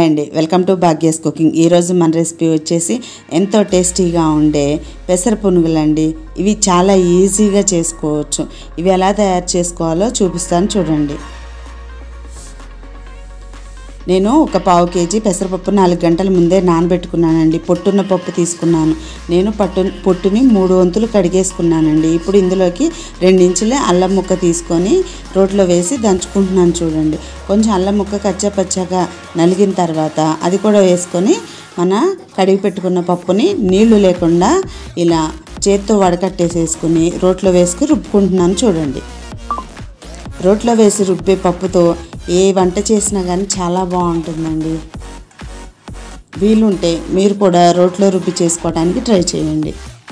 అండి welcome to Bhagya's cooking ఈరోజు మన రెసిపీ వచ్చేసి ఎంతో టేస్టీగా ఉండే పెసర పునుగులండి ఇవి చాలా ఈజీగా చేసుకోవచ్చు ఇవి ఎలా తయారు చేసుకోవాలో చూపిస్తాను చూడండి నేను ఒక పావు కేజీ పెసరపప్పు నాలుగు గంటల ముందే నానబెట్టుకున్నానండి పొట్టున్న పప్పు తీసుకున్నాను నేను పట్టు పొట్టుని మూడు వంతులు కడిగేసుకున్నానండి ఇప్పుడు ఇందులోకి రెండించుల అల్లం ముక్క తీసుకొని రోట్లో వేసి దంచుకుంటున్నాను చూడండి కొంచెం అల్లం ముక్క కచ్చపచ్చగా నలిగిన తర్వాత అది కూడా వేసుకొని మన కడిగి పెట్టుకున్న పప్పుని నీళ్లు లేకుండా ఇలా చేత్తో వడకట్టేసేసుకుని రోట్లో వేసుకుని రుబ్బుకుంటున్నాను చూడండి రోట్లో వేసి రుబ్బే పప్పుతో ఏ వంట చేసినా కానీ చాలా బాగుంటుందండి వీలుంటే మీరు కూడా రోట్లో రుబ్బి చేసుకోవడానికి ట్రై చేయండి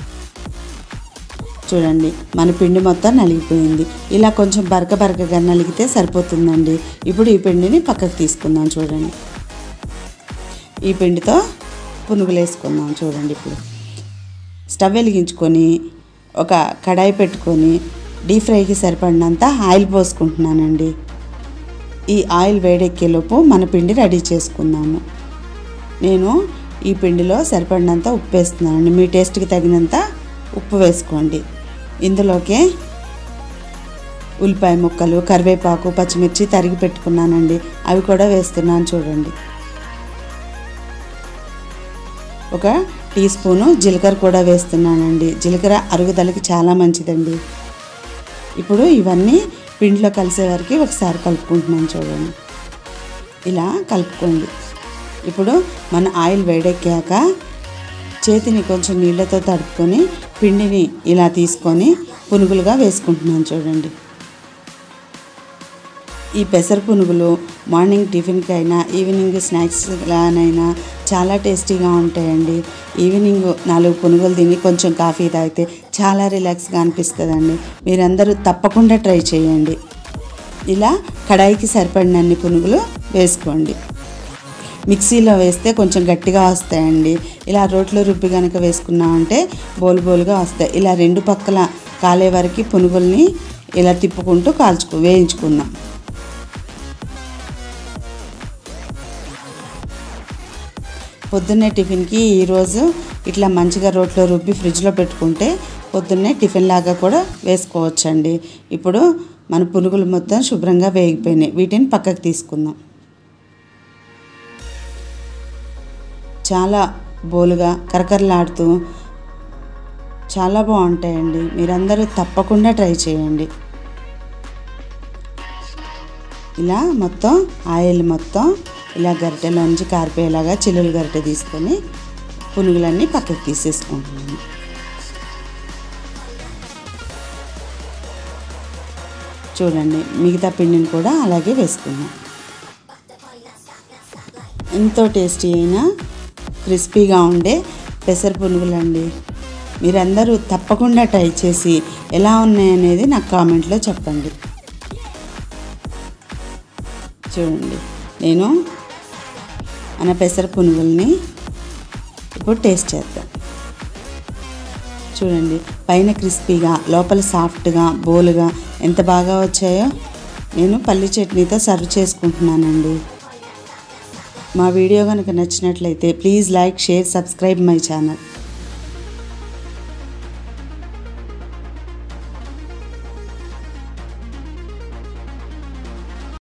చూడండి మన పిండి మొత్తం నలిగిపోయింది ఇలా కొంచెం బరక బరకగా నలిగితే సరిపోతుందండి ఇప్పుడు ఈ పిండిని పక్కకు తీసుకుందాం చూడండి ఈ పిండితో పునుగులు వేసుకుందాం చూడండి ఇప్పుడు స్టవ్ వెలిగించుకొని ఒక కడాయి పెట్టుకొని డీప్ ఫ్రైకి సరిపడినంత ఆయిల్ పోసుకుంటున్నానండి ఈ ఆయిల్ వేడెక్కేలోపు మన పిండి రెడీ చేసుకుందాము నేను ఈ పిండిలో సరిపడినంత ఉప్పు వేస్తున్నానండి మీ టేస్ట్కి తగినంత ఉప్పు వేసుకోండి ఇందులోకే ఉల్లిపాయ ముక్కలు కరివేపాకు పచ్చిమిర్చి తరిగి పెట్టుకున్నానండి అవి కూడా వేస్తున్నాను చూడండి ఒక టీ స్పూను జీలకర్ర కూడా వేస్తున్నానండి జీలకర్ర అరుగుదలకి చాలా మంచిదండి ఇప్పుడు ఇవన్నీ పిండిలో కలిసే వరకు ఒకసారి కలుపుకుంటున్నాను చూడండి ఇలా కలుపుకోండి ఇప్పుడు మన ఆయిల్ వేడెక్కాక చేతిని కొంచెం నీళ్ళతో తడుపుకొని పిండిని ఇలా తీసుకొని పునుగులుగా వేసుకుంటున్నాను చూడండి ఈ పెసర పునుగులు మార్నింగ్ టిఫిన్కి అయినా ఈవినింగ్ స్నాక్స్లానైనా చాలా టేస్టీగా ఉంటాయండి ఈవినింగ్ నాలుగు పునుగులు తిని కొంచెం కాఫీ తాగితే చాలా రిలాక్స్గా అనిపిస్తుందండి మీరందరూ తప్పకుండా ట్రై చేయండి ఇలా కడాయికి సరిపడినన్ని పునుగులు వేసుకోండి మిక్సీలో వేస్తే కొంచెం గట్టిగా వస్తాయండి ఇలా రోట్లో రుబ్బి కనుక వేసుకున్నామంటే బోలు బోలుగా వస్తాయి ఇలా రెండు పక్కల కాలే వరకు పునుగుల్ని ఇలా తిప్పుకుంటూ కాల్చుకు వేయించుకుందాం పొద్దున్నే టిఫిన్కి ఈరోజు ఇట్లా మంచిగా రోట్లో రుబ్బి ఫ్రిడ్జ్లో పెట్టుకుంటే పొద్దున్నే టిఫిన్ లాగా కూడా వేసుకోవచ్చండి ఇప్పుడు మన పునుగులు మొత్తం శుభ్రంగా వేగిపోయినాయి వీటిని పక్కకు తీసుకుందాం చాలా బోలుగా కరకరలాడుతూ చాలా బాగుంటాయండి మీరందరూ తప్పకుండా ట్రై చేయండి ఇలా మొత్తం ఆయిల్ మొత్తం ఇలా గరిటెలోంచి కారిపోయేలాగా చిల్లులు గరిటె తీసుకొని పునుగులన్నీ పక్కకు తీసేసుకుంటున్నాను చూడండి మిగతా పిండిని కూడా అలాగే వేసుకున్నాం ఎంతో టేస్టీ అయిన క్రిస్పీగా ఉండే పెసర పునుగులండి మీరందరూ తప్పకుండా ట్రై చేసి ఎలా ఉన్నాయనేది నాకు కామెంట్లో చెప్పండి చూడండి నేను మన పెసర పునుగుల్ని ఇప్పుడు టేస్ట్ చేద్దాం చూడండి పైన క్రిస్పీగా లోపల సాఫ్ట్గా బోలుగా ఎంత బాగా వచ్చాయో నేను పల్లి చట్నీతో సర్వ్ చేసుకుంటున్నానండి మా వీడియో కనుక నచ్చినట్లయితే please like share subscribe my channel